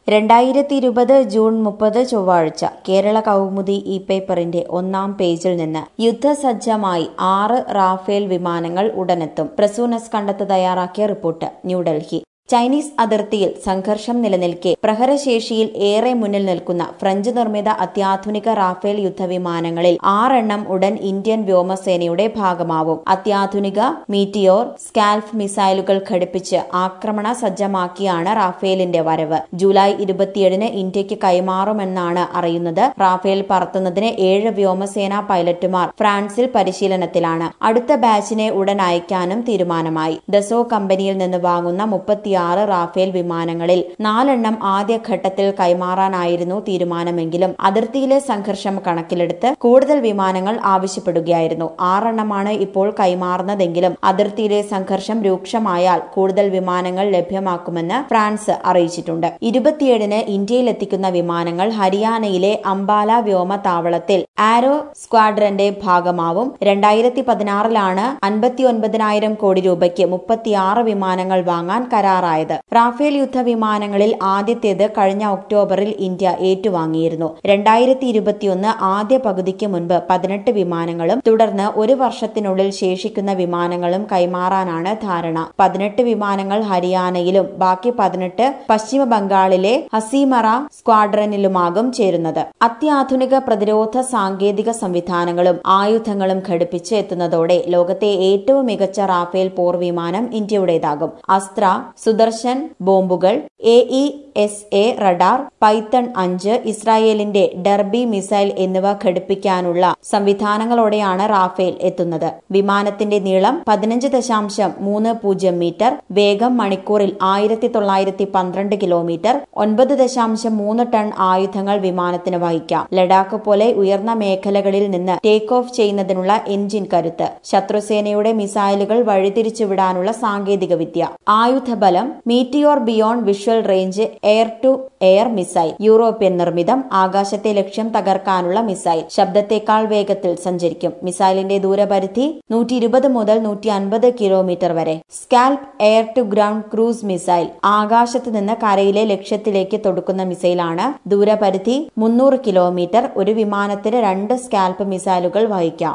രണ്ടായിരത്തി ഇരുപത് ജൂൺ മുപ്പത് ചൊവ്വാഴ്ച കേരള കൗമുദി ഇ പേപ്പറിന്റെ ഒന്നാം പേജിൽ നിന്ന് യുദ്ധസജ്ജമായി ആറ് റാഫേൽ വിമാനങ്ങൾ ഉടനെത്തും പ്രസൂനസ് കണ്ടെത്ത് തയ്യാറാക്കിയ റിപ്പോർട്ട് ന്യൂഡൽഹി ചൈനീസ് അതിർത്തിയിൽ സംഘർഷം നിലനിൽക്കെ പ്രഹരശേഷിയിൽ ഏറെ മുന്നിൽ നിൽക്കുന്ന ഫ്രഞ്ച് നിർമ്മിത അത്യാധുനിക റാഫേൽ യുദ്ധവിമാനങ്ങളിൽ ആറെണ്ണം ഉടൻ ഇന്ത്യൻ വ്യോമസേനയുടെ ഭാഗമാവും അത്യാധുനിക മീറ്റിയോർ സ്കാൽഫ് മിസൈലുകൾ ഘടിപ്പിച്ച് ആക്രമണ സജ്ജമാക്കിയാണ് റാഫേലിന്റെ വരവ് ജൂലൈ ഇരുപത്തിയേഴിന് ഇന്ത്യക്ക് കൈമാറുമെന്നാണ് അറിയുന്നത് റാഫേൽ പറത്തുന്നതിന് ഏഴ് വ്യോമസേനാ പൈലറ്റുമാർ ഫ്രാൻസിൽ പരിശീലനത്തിലാണ് അടുത്ത ബാച്ചിനെ ഉടൻ അയക്കാനും തീരുമാനമായി ദസോ കമ്പനിയിൽ നിന്ന് വാങ്ങുന്ന മുപ്പത്തിയാറ് റാഫേൽ വിമാനങ്ങളിൽ നാലെണ്ണം ആദ്യഘട്ടത്തിൽ കൈമാറാനായിരുന്നു തീരുമാനമെങ്കിലും അതിർത്തിയിലെ സംഘർഷം കണക്കിലെടുത്ത് കൂടുതൽ വിമാനങ്ങൾ ആവശ്യപ്പെടുകയായിരുന്നു ആറെണ്ണമാണ് ഇപ്പോൾ കൈമാറുന്നതെങ്കിലും അതിർത്തിയിലെ സംഘർഷം രൂക്ഷമായാൽ കൂടുതൽ വിമാനങ്ങൾ ലഭ്യമാക്കുമെന്ന് ഫ്രാൻസ് അറിയിച്ചിട്ടുണ്ട് ഇരുപത്തിയേഴിന് ഇന്ത്യയിലെത്തിക്കുന്ന വിമാനങ്ങൾ ഹരിയാനയിലെ അംബാല വ്യോമതാവളത്തിൽ ആരോ സ്ക്വാഡ്രന്റെ ഭാഗമാവും രണ്ടായിരത്തി പതിനാറിലാണ് അൻപത്തിയൊൻപതിനായിരം കോടി രൂപയ്ക്ക് മുപ്പത്തിയാറ് വിമാനങ്ങൾ വാങ്ങാൻ കരാറായത് റാഫേൽ യുദ്ധവിമാനങ്ങളിൽ ആദ്യത്തേത് കഴിഞ്ഞ ഒക്ടോബറിൽ ഇന്ത്യ ഏറ്റുവാങ്ങിയിരുന്നു രണ്ടായിരത്തി ഇരുപത്തിയൊന്ന് ആദ്യ പകുതിക്ക് മുൻപ് പതിനെട്ട് വിമാനങ്ങളും തുടർന്ന് ഒരു വർഷത്തിനുള്ളിൽ ശേഷിക്കുന്ന വിമാനങ്ങളും കൈമാറാനാണ് ധാരണ പതിനെട്ട് വിമാനങ്ങൾ ഹരിയാനയിലും ബാക്കി പതിനെട്ട് പശ്ചിമ ബംഗാളിലെ ഹസീമറ സ്ക്വാഡ്രനിലുമാകും ചേരുന്നത് അത്യാധുനിക പ്രതിരോധ സാങ്കേതിക സംവിധാനങ്ങളും ആയുധങ്ങളും ഘടിപ്പിച്ച് എത്തുന്നതോടെ ലോകത്തെ ഏറ്റവും മികച്ച റാഫേൽ പോർ വിമാനം ഇന്ത്യയുടേതാകും അസ്ത്ര സുദർശൻ ബോംബുകൾ A E S A radar Python അഞ്ച് ഇസ്രായേലിന്റെ ഡർബി മിസൈൽ എന്നിവ ഘടിപ്പിക്കാനുള്ള സംവിധാനങ്ങളോടെയാണ് റാഫേൽ എത്തുന്നത് വിമാനത്തിന്റെ നീളം പതിനഞ്ച് ദശാംശം മൂന്ന് പൂജ്യം മീറ്റർ വേഗം മണിക്കൂറിൽ ആയിരത്തി തൊള്ളായിരത്തി പന്ത്രണ്ട് കിലോമീറ്റർ ഒൻപത് ദശാംശം മൂന്ന് ടൺ ആയുധങ്ങൾ വിമാനത്തിന് വഹിക്കാം ലഡാക്ക് പോലെ ഉയർന്ന മേഖലകളിൽ നിന്ന് ടേക്ക് ഓഫ് ചെയ്യുന്നതിനുള്ള എഞ്ചിൻ കരുത്ത് ശത്രുസേനയുടെ മിസൈലുകൾ വഴിതിരിച്ചുവിടാനുള്ള സാങ്കേതിക വിദ്യ ആയുധബലം Meteor beyond visual range air to air missile European നിർമ്മിതം ആകാശത്തെ ലക്ഷ്യം തകർക്കാനുള്ള മിസൈൽ ശബ്ദത്തേക്കാൾ വേഗത്തിൽ സഞ്ചരിക്കും മിസൈലിന്റെ ദൂരപരിധി നൂറ്റി ഇരുപത് മുതൽ നൂറ്റി അൻപത് കിലോമീറ്റർ വരെ SCALP air to ground cruise missile ആകാശത്ത് നിന്ന് കരയിലെ ലക്ഷ്യത്തിലേക്ക് തൊടുക്കുന്ന മിസൈലാണ് ദൂരപരിധി മുന്നൂറ് കിലോമീറ്റർ ഒരു വിമാനത്തിന് രണ്ട് സ്കാൽപ് മിസൈലുകൾ വഹിക്കാം